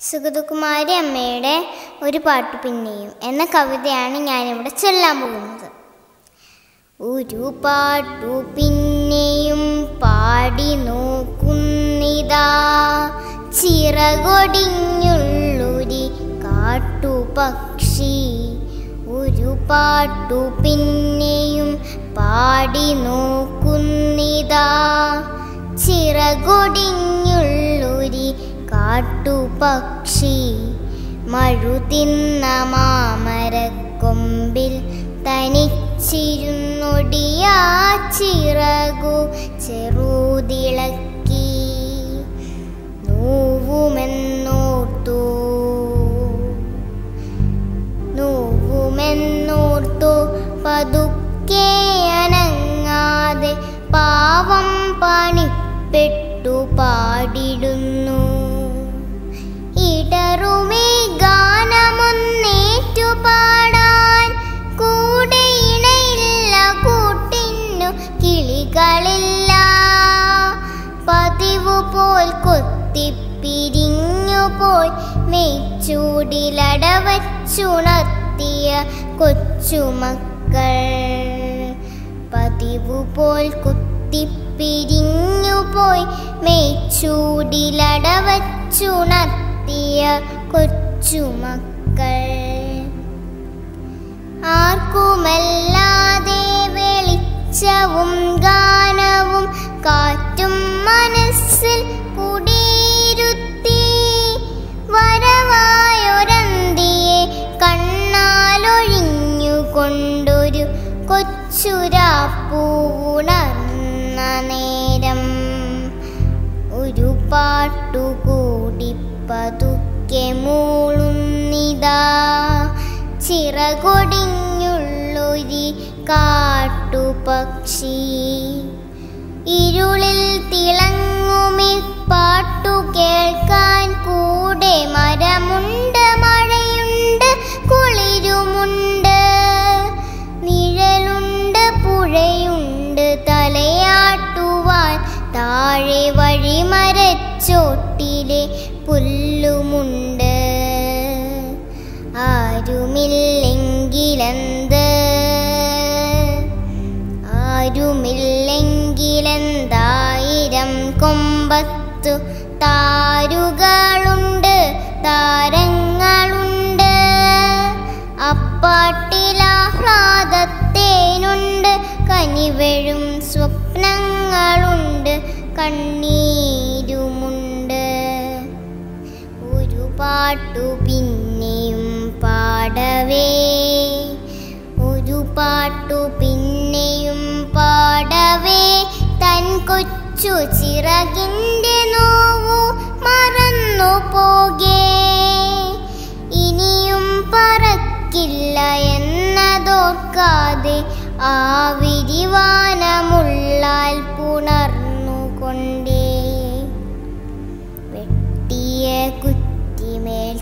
സുഗതകുമാരി അമ്മയുടെ ഒരു പാട്ട് പിന്നെയും എന്ന കവിതയാണ് ഞാനിവിടെ ചൊല്ലാൻ പോകുന്നത് ഒരു പാട്ടു പിന്നെയും പാടി നോക്കുന്നിതാ ചിറകൊടിഞ്ഞുള്ളൊരി കാട്ടുപക്ഷി ഒരു പാട്ടു പിന്നെയും പാടി നോക്കുന്നിതാ ചിറകൊടിഞ്ഞുള്ളൊരി കാട്ടുപക്ഷി മഴുതിന്ന മാമരക്കൊമ്പിൽ തനിച്ചിരുന്നൊടിയാ ചിറകു ചെറുതിളക്കി നോവുമെന്നോർത്തു നോവുമെന്നോർത്തു പതുക്കെ അനങ്ങാതെ പാവം പണിപ്പെട്ടു പാടിടുന്നു ഇടറുമേ ഗാനമൊന്നേറ്റു പാടാൻ കൂടെ ഇണയില്ല കൂട്ടിന്നു കിളികളില്ല പതിവു പോൽ കൊത്തിപ്പിരിഞ്ഞു പോയി മെയ്ച്ചൂടിലടവച്ചുണർത്തിയ കൊച്ചുമക്കൾ പതിവു പോൽ കുത്തിപ്പിരിഞ്ഞു പോയി മെയ്ച്ചൂടിലടവച്ചുണർത്തിയ കൊച്ചുമക്കൾ ആർക്കുമല്ലാതെ വെളിച്ചവും ഗാനവും കാറ്റും മനസ്സിൽ കുടിയിരുത്തി വരവായൊരന്തിയെ കണ്ണാലൊഴിഞ്ഞുകൊണ്ടൊരു കൊച്ചുരാപ്പൂണർന്ന നേരം ഒരു പാട്ടുകൂടി പതുക്കെ മൂളുന്നിതാ ചിറകൊടിഞ്ഞുള്ളൊരി കാട്ടുപക്ഷി ഇരുളിൽ തിളങ്ങുമി പാട്ടു കേൾക്കാൻ കൂടെ മരമുണ്ട് മഴയുണ്ട് കുളിരുമുണ്ട് നിഴലുണ്ട് പുഴയുണ്ട് തലയാട്ടുവാൻ താഴെ വഴിമരച്ചോട്ടിലെ പുല്ലുമുണ്ട് ആരുമില്ലെങ്കിലെന്ത് ആരുമില്ലെങ്കിലെന്തായിരം കൊമ്പത്തു താരുകളുണ്ട് താരങ്ങളുണ്ട് അപ്പാട്ടിലാഹ്ലാദത്തേനുണ്ട് കനിവഴും സ്വപ്നങ്ങളുണ്ട് കണ്ണീരുമുണ്ട് ഒരു പാട്ടു പിന്നെയും പാടവേ ഒരു പാട്ടു പിന്നെയും പാടവേ തൻ കൊച്ചു ചിറകിൻ്റെ നോവു മറന്നു പോകേ ഇനിയും പറക്കില്ല എന്നതോർക്കാതെ ആ വിരിവാനമുള്ളാൽ പുണർന്നുകൊണ്ടേ വെട്ടിയ കുറ്റിമേൽ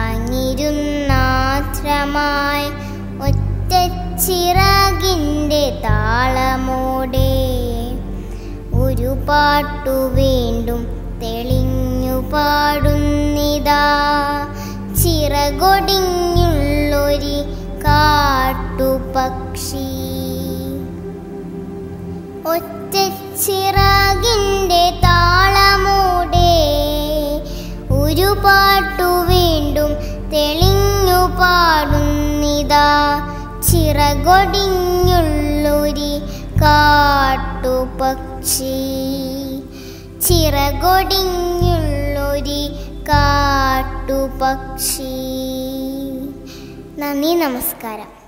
ചാഞ്ഞിരുന്നാത്രമായി ഒറ്റച്ചിറകിൻ്റെ താളമോടെ ഒരു പാട്ടു വീണ്ടും തെളിഞ്ഞു പാടുന്നിതാ ചിറകൊടിഞ്ഞുള്ളൊരി കാട്ടുപക്ഷി ഒറ്റച്ചിറകിൻ്റെ താളമൂടെ ഒരു പാട്ടു വീണ്ടും തെളിഞ്ഞു പാടുന്നിതാ ചിറകൊടിഞ്ഞുള്ളൊരി കാട്ടുപക്ഷി ചിറകൊടിഞ്ഞുള്ളൊരി കാട്ടുപക്ഷി നന്ദി നമസ്കാരം